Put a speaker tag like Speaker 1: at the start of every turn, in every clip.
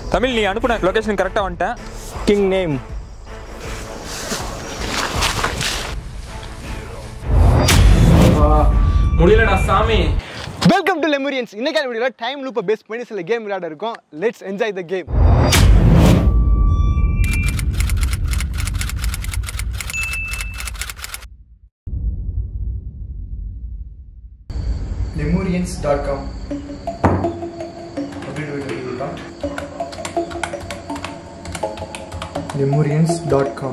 Speaker 1: தமிழ் நீ அனுப்புன லொகேஷன் கரெக்டாக வந்துட்டேன்
Speaker 2: கிங் நேம்
Speaker 1: முடியலடா சாமி
Speaker 2: வெல்கம் டு லெமூரியன்ஸ் இன்னைக்கான வீடியோவில் டைம் லூப்பை பேஸ் பண்ணி சில கேம் விளையாட இருக்கோம் let's enjoy the game
Speaker 3: lemurians.com lemurians.com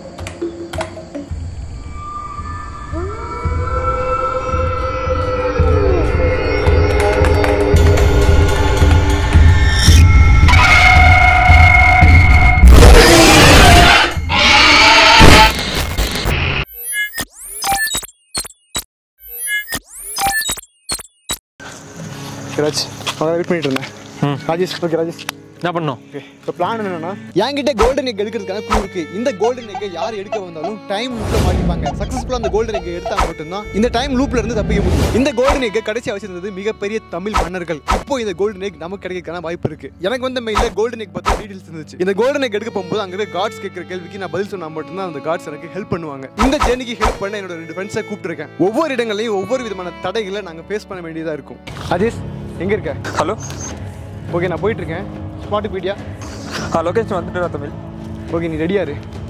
Speaker 2: Raj அதான் வெயிட் பண்ணிட்டு இருந்தேன் ராஜேஷ் ஓகே ராஜேஷ்
Speaker 1: என்ன பண்ணோம்
Speaker 2: ஓகே இப்போ பிளான் என்னன்னா என்கிட்ட கோல்டன் எக் எடுக்கிறதுக்கான குழு இருக்கு இந்த கோல்டன் எக்கை யார் எடுக்க வந்தாலும் டைம் லூப்ல மாட்டிப்பாங்க சக்ஸஸ்ஃபுல்லாக அந்த கோல்டன் எக்கை எடுத்தா மட்டும்தான் இந்த டைம் லூப்ல இருந்து தப்பிக்க முடியும் இந்த கோல்டன் எக்கை கடைசி வச்சிருந்தது மிகப்பெரிய தமிழ் மன்னர்கள் இப்போ இந்த கோல்டன் எக் நமக்கு கிடைக்கிறதுக்கான வாய்ப்பு இருக்கு எனக்கு வந்த மெயில கோல்டன் எக் பத்தி டீடைல்ஸ் இருந்துச்சு இந்த கோல்டன் எக் எடுக்க போகும்போது அங்க இருக்க காட்ஸ் கேட்கிற கேள்விக்கு நான் பதில் சொன்னா மட்டும்தான் அந்த காட்ஸ் எனக்கு ஹெல்ப் பண்ணுவாங்க இந்த ஜேர்னிக்கு ஹெல்ப் பண்ண என்னோட ரெண்டு ஃப்ரெண்ட்ஸை கூப்பிட்டுருக்கேன் ஒவ்வொரு இடங்களையும் ஒவ்வொரு விதமான தடைகளை நாங்க ஃபேஸ் பண்ண வேண்டியதா இருக்கும் அஜேஷ் எங்க இருக்க
Speaker 1: ஹலோ
Speaker 2: ஓகே நான் போயிட்டு இருக்கேன் ஸ்பாட்டுக்கு போயிட்டியா
Speaker 1: ஆ லொகேஷன் வந்துட்டுடா தமிழ்
Speaker 2: ஓகே நீ ரெடியா இரு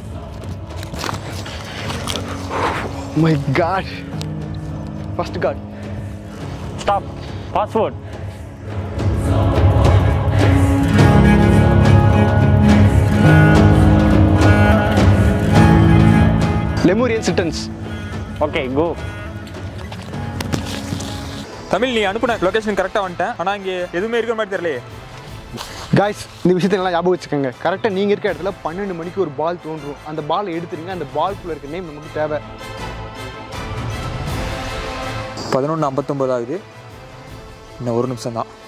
Speaker 2: my god first god
Speaker 4: stop password
Speaker 2: Lemurian citizens
Speaker 4: okay go
Speaker 1: Tamil நீ அனுப்புன லொகேஷன் கரெக்டாக வந்துட்டேன் ஆனால் இங்கே எதுவுமே இருக்கிற மாதிரி தெரியலையே
Speaker 2: காய்ஸ் இந்த விஷயத்தை நல்லா ஞாபகம் வச்சுக்கோங்க கரெக்டாக நீங்கள் இருக்க இடத்துல பன்னெண்டு மணிக்கு ஒரு பால் தோன்றும் அந்த பால் எடுத்துருங்க அந்த பால்குள்ளே இருக்க நேம் நமக்கு தேவை
Speaker 1: பதினொன்று ஐம்பத்தொம்பது ஆகுது இன்னும் ஒரு நிமிஷம் தான்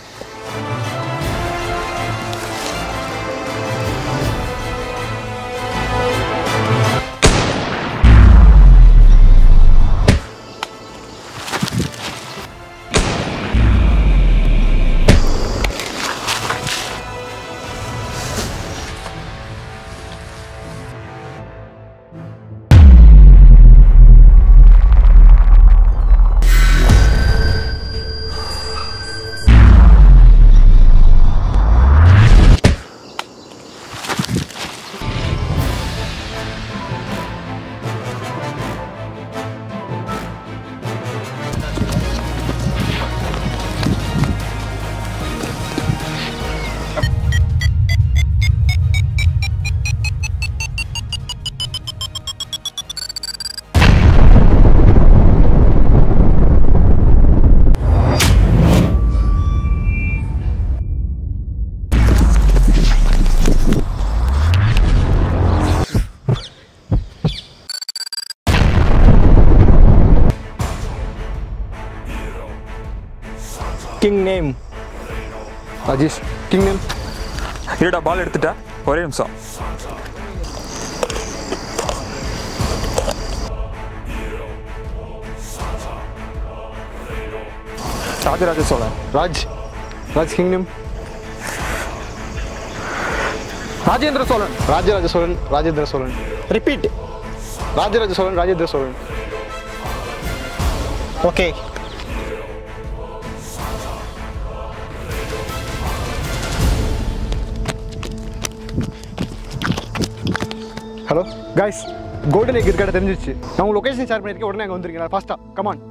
Speaker 2: king name Rajesh king name
Speaker 1: இருடா பால் எடுத்துட்டா ஒரே நிமிஷம் Rajaraja Cholan
Speaker 2: Raj Raj king name
Speaker 1: Rajendra Cholan
Speaker 2: Rajaraja Cholan Rajendra Cholan repeat Rajaraja Cholan Rajendra Cholan okay hello guys golden egg இருக்க இடம் தெரிஞ்சிருச்சு நான் உங்க லொகேஷன் ஷேர் பண்ணியிருக்கேன் உடனே அங்கே வந்துருங்க ஃபாஸ்ட்டாக கமான்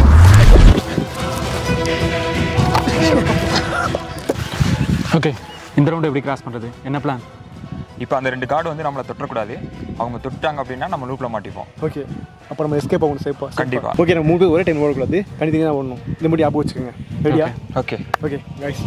Speaker 4: ஓகே
Speaker 5: இந்த ரவுண்ட் எப்படி கிராஸ் பண்ணுறது என்ன பிளான்
Speaker 1: இப்போ அந்த ரெண்டு கார்டு வந்து நம்மளை தொட்டக்கூடாது அவங்க தொட்டாங்க அப்படின்னா நம்ம லூப்பில் மாட்டிப்போம்
Speaker 2: ஓகே அப்போ நம்ம எஸ்கேப் ஆகணும் சேஃபா
Speaker 1: கண்டிப்பா.
Speaker 2: ஓகே நம்ம மூணு பேர் ஒரே டைம் ஓடக்கூடாது தனித்தனியாக தான் ஓடணும் இந்த மாதிரி ஞாபகம் வச்சுக்கோங்க ரெடியா
Speaker 1: ஓகே
Speaker 2: ஓகே கைஸ்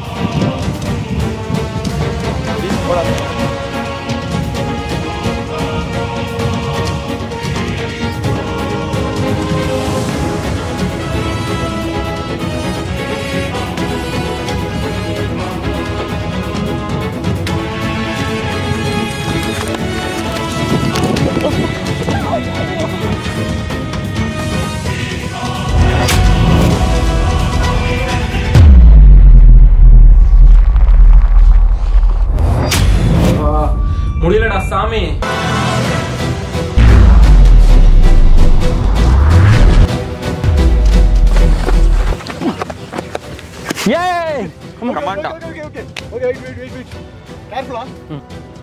Speaker 5: முடியலடா சாமி ஏய்
Speaker 1: கமாண்டா
Speaker 2: okay okay okay okay wait wait wait wait கேர்ஃபுல்லா